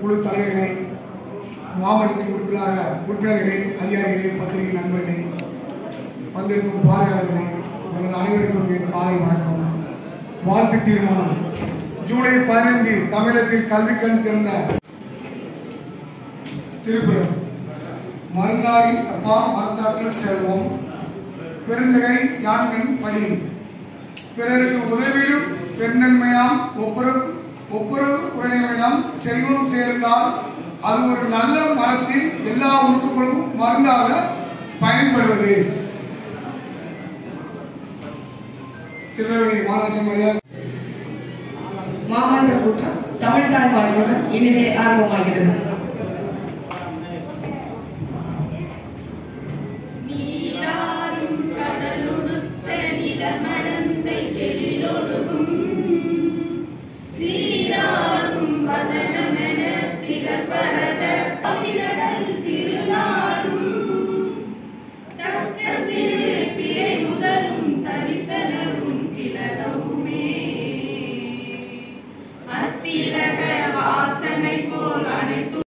குழு தலைவர்களே மாவட்டத்தின் உறுப்பினராக உறுப்பினர்களே அதிகாரிகளே பத்திரிகை நண்பர்களே வந்திருக்கும் பார்வையாளர்களே உங்கள் அனைவருக்கும் என் காலை வணக்கம் வாழ்த்து தீர்மானம் ஜூலை பதினைந்து தமிழகத்தில் கல்வி கண் திறந்த திருக்குறள் மருந்தாய் அப்பா மரத்தாற்றல் செல்வம் பெருந்தகை யான்கண் படியும் பிறருக்கு உதவிடும் பெருந்தன்மையாம் ஒப்புர ஒப்புர உறவிடம் செல்வம் சேர்ந்தால் அது ஒரு நல்ல மரத்தின் எல்லா உறுப்புகளும் மருந்தாக பயன்படுவது திருநெல்வேலி மாநகராட்சி மரியாதை மாமன்ற கூட்டம் தமிழ் தாய் வாழ்வுடன் இனிதே ஆரம்பமாகிறது